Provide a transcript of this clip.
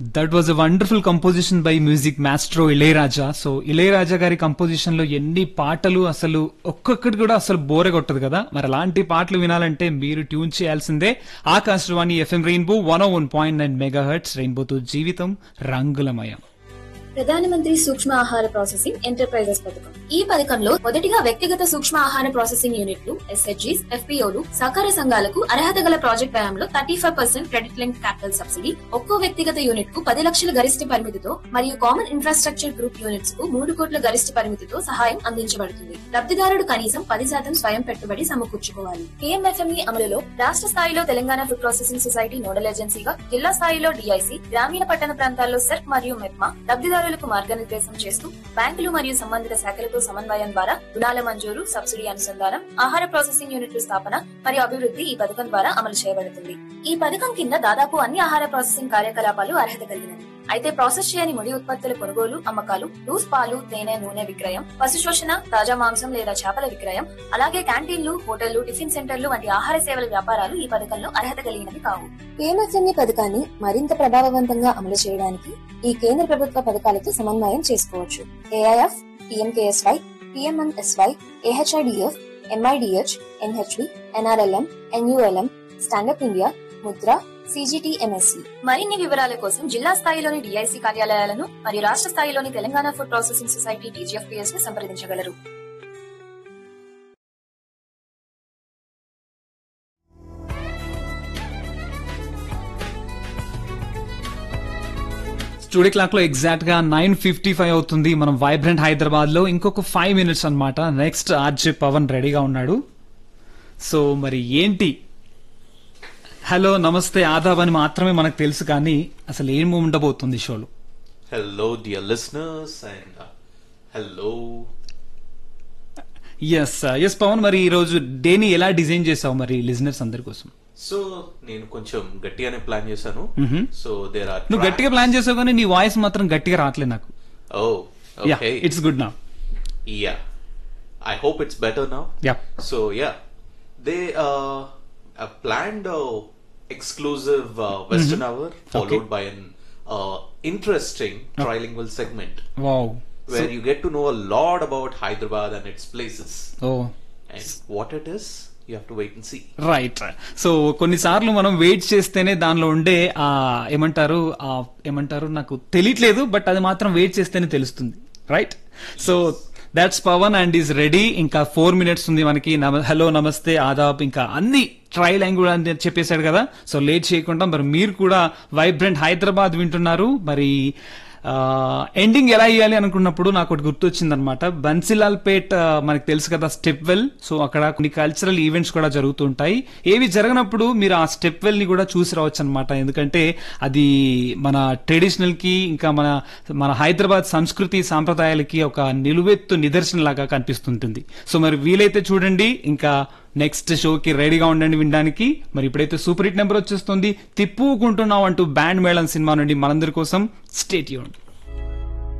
That was a wonderful composition by music maestro Ilaiyaraaja so Ilaiyaraaja గారి composition లో ఎన్ని పాటలు అసలు ఒక్కొక్కటి కూడా అసలు బోరే కొట్టదు కదా మరి అలాంటి పాటలు వినాలంటే మీరు ట్యూన్ చేయాల్సిందే Akashvani FM rainbow one one point nine megahertz రెయిన్బోతో జీవితం రంగులమయం ప్రధానమంత్రి సూక్ష్మ ఆహార ప్రాసెసింగ్ ఎంటర్ప్రైజెస్ పథకం ఈ పథకంలో మొదటిగా వ్యక్తిగత సూక్ష్మ ఆహార ప్రాసెసింగ్ యూనిట్లు ఎస్హెచ్జీస్ ఎఫ్పీఓలు సహకార సంఘాలకు అర్హత గల ప్రాజెక్ట్ వ్యయంలో thirty five percent credit link capital subsidy ఒక్కో వ్యక్తిగత యూనిట్ కు పది లక్షల గరిష్ట పరిమితితో మరియు కామన్ ఇన్ఫ్రాస్ట్రక్చర్ గ్రూప్ యూనిట్స్ కు మూడు కోట్ల గరిష్ట పరిమితితో సహాయం అందించబడుతుంది లబ్ధిదారుడు కనీసం పది శాతం స్వయం పెట్టుబడి సమకూర్చుకోవాలి కేఎంఎఫ్ఎంఈ అమలులో రాష్ట్ర స్థాయిలో Telangana food processing society nodal ఏజెన్సీగా జిల్లా స్థాయిలో డిఐసి గ్రామీణ పట్టణ ప్రాంతాల్లో సెర్క్ మరియు మెప్మా లబ్ధిదారులకు మార్గనిర్దేశం చేస్తూ బ్యాంకులు మరియు సంబంధిత శాఖలతో సమన్వయం ద్వారా రుణాల మంజూరు సబ్సిడీ అనుసంధానం ఆహార ప్రాసెసింగ్ యూనిట్ల స్థాపన మరియు అభివృద్ధి ఈ పథకం ద్వారా అమలు చేయబడుతుంది ఈ పథకం కింద దాదాపు అన్ని ఆహార ప్రాసెసింగ్ కార్యకలాపాలు అర్హత కలిగినవి అయితే ప్రాసెస్ చేయని ముడి ఉత్పత్తుల కొనుగోలు అమ్మకాలు లూస్ పాలు తేనె నూనె విక్రయం పశు శోషణ తాజా మాంసం లేదా చేపల విక్రయం అలాగే క్యాంటీన్లు హోటళ్లు టిఫిన్ సెంటర్లు వంటి ఆహార సేవల వ్యాపారాలు ఈ పథకంలో అర్హత కలిగినవి కావు పిఎంఎఫ్ఎంఈ పథకాన్ని మరింత ప్రభావవంతంగా అమలు చేయడానికి ఈ కేంద్ర ప్రభుత్వ పథకాలతో సమన్వయం చేసుకోవచ్చు AIF PMKSY PMMSY AHIDF MIDH NHB NRLM NULM stand up India Mudra CGTMSC మరిన్ని వివరాల కోసం జిల్లా స్థాయిలోని డిఐసి కార్యాలయాలను మరియు రాష్ట్ర స్థాయిలోని Telangana food processing society TGFPS ను సంప్రదించగలరు స్టూడియో క్లాక్ లో ఎగ్జాక్ట్ గా నైన్ ఫిఫ్టీ ఫైవ్ అవుతుంది మనం వైబ్రెంట్ హైదరాబాద్ లో ఇంకొక ఫైవ్ మినిట్స్ అన్నమాట నెక్స్ట్ ఆర్జే పవన్ రెడీగా ఉన్నాడు సో మరి ఏంటి హలో నమస్తే ఆదాబ్ అని మాత్రమే మనకు తెలుసు కానీ అసలు ఏం ఉండబోతుంది షోలో Hello, dear listeners, and uh, hello. Yes yes Pavan మరి ఈ రోజు డేని ఎలా డిజైన్ చేసావు మరి లిజనర్స్ అందరి కోసం సో నేను కొంచెం గట్టిగానే ప్లాన్ చేశాను సో దేర్ ఆర్ నువ్వు గట్టిగా ప్లాన్ చేసావు కానీ నీ వాయిస్ మాత్రం గట్టిగా రావట్లేదు నాకు oh yeah okay it's good నా yeah I hope it's better now yeah so yeah they planned uh, exclusive uh, western hour followed by an uh, interesting trilingual segment wow where you get to know a lot about Hyderabad and its places. Oh And what it is, you have to wait and see. Right so కొన్నిసార్లు మనం wait చేస్తేనే దానిలో ఉండే ఆ ఏమంటారు ఆ ఏమంటారు నాకు తెలియట్లేదు బట్ అది మాత్రం వెయిట్ చేస్తేనే తెలుస్తుంది right so that's Pavan and is ready ఇంకా ఫోర్ మినిట్స్ ఉంది మనకి హలో నమస్తే ఆదాబ్ ఇంకా అన్ని ట్రై లాంగ్వేజ్ అని చెప్పేశాడు కదా సో లేట్ చేయకుండా మరి మీరు కూడా వైబ్రెంట్ హైదరాబాద్ వింటున్నారు మరి ఎండింగ్ ఎలా ఇవ్వాలి అనుకున్నప్పుడు నాకు ఒకటి గుర్తొచ్చింది అనమాట బన్సిలాల్ పేట్ ఆ, మనకి తెలుసు కదా స్టెప్ వెల్ సో అక్కడ కొన్ని కల్చరల్ ఈవెంట్స్ కూడా జరుగుతుంటాయి ఏవి జరగనప్పుడు మీరు ఆ స్టెప్ వెల్ ని కూడా చూసి రావచ్చు అనమాట ఎందుకంటే అది మన ట్రెడిషనల్ కి ఇంకా మన మన హైదరాబాద్ సంస్కృతి సాంప్రదాయాలకి ఒక నిలువెత్తు నిదర్శనం లాగా కనిపిస్తుంటుంది సో మరి వీలైతే చూడండి ఇంకా నెక్స్ట్ షోకి రెడీగా ఉండండి వినడానికి మరి ఇప్పుడైతే సూపర్ హిట్ నెంబర్ వచ్చేస్తుంది తిప్పుకుంటున్నాం అంటూ బ్యాండ్ మేళం సినిమా నుండి మనందరి కోసం స్టేట్ యూన్